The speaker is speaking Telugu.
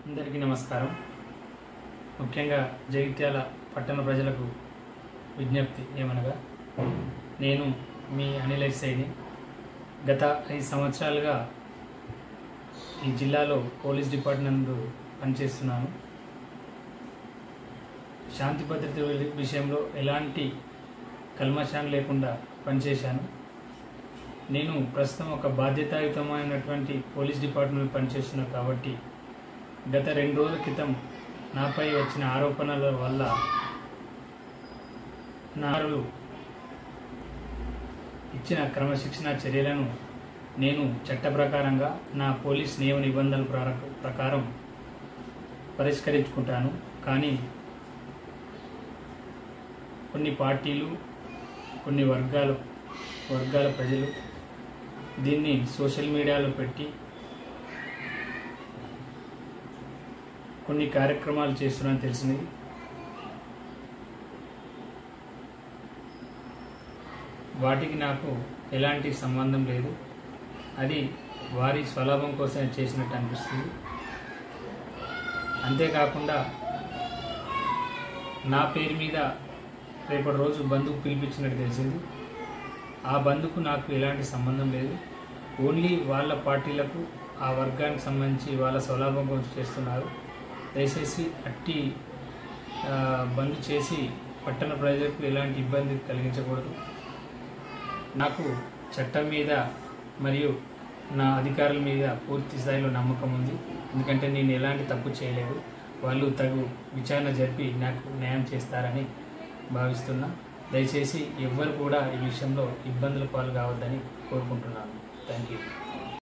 అందరికీ నమస్కారం ముఖ్యంగా జగిత్యాల పట్టణ ప్రజలకు విజ్ఞప్తి ఏమనగా నేను మీ అనిల్ ఎస్ఐని గత ఐదు సంవత్సరాలుగా ఈ జిల్లాలో పోలీస్ డిపార్ట్మెంట్ పనిచేస్తున్నాను శాంతి భద్రత విషయంలో ఎలాంటి కల్మషాన్ లేకుండా పనిచేశాను నేను ప్రస్తుతం ఒక బాధ్యతాయుతమైనటువంటి పోలీస్ డిపార్ట్మెంట్ పనిచేస్తున్నాను కాబట్టి గత రెండు రోజుల క్రితం నాపై వచ్చిన ఆరోపణల వల్ల నారులు ఇచ్చిన క్రమశిక్షణ చర్యలను నేను చట్ట ప్రకారంగా నా పోలీస్ నియమ నిబంధనల ప్రక- ప్రకారం పరిష్కరించుకుంటాను కానీ కొన్ని పార్టీలు కొన్ని వర్గాల వర్గాల ప్రజలు దీన్ని సోషల్ మీడియాలో పెట్టి కొన్ని కార్యక్రమాలు చేస్తున్నారని తెలిసింది వాటికి నాకు ఎలాంటి సంబంధం లేదు అది వారి స్వలాభం కోసం చేసినట్టు అనిపిస్తుంది అంతేకాకుండా నా పేరు మీద రేపటి రోజు బంధుకు పిలిపించినట్టు తెలిసింది ఆ బంధుకు నాకు ఎలాంటి సంబంధం లేదు ఓన్లీ వాళ్ళ పార్టీలకు ఆ వర్గానికి సంబంధించి వాళ్ళ స్వలాభం కోసం చేస్తున్నారు దయచేసి అట్టి ఆ, బంద్ చేసి పట్టణ ప్రజలకు ఎలాంటి ఇబ్బంది కలిగించకూడదు నాకు చట్టం మీద మరియు నా అధికారుల మీద పూర్తి స్థాయిలో నమ్మకం ఉంది ఎందుకంటే నేను ఎలాంటి తప్పు చేయలేదు వాళ్ళు తగు విచారణ జరిపి నాకు న్యాయం చేస్తారని భావిస్తున్నా దయచేసి ఎవ్వరు కూడా ఈ విషయంలో ఇబ్బందుల పాలు కావద్దని కోరుకుంటున్నాను థ్యాంక్ యూ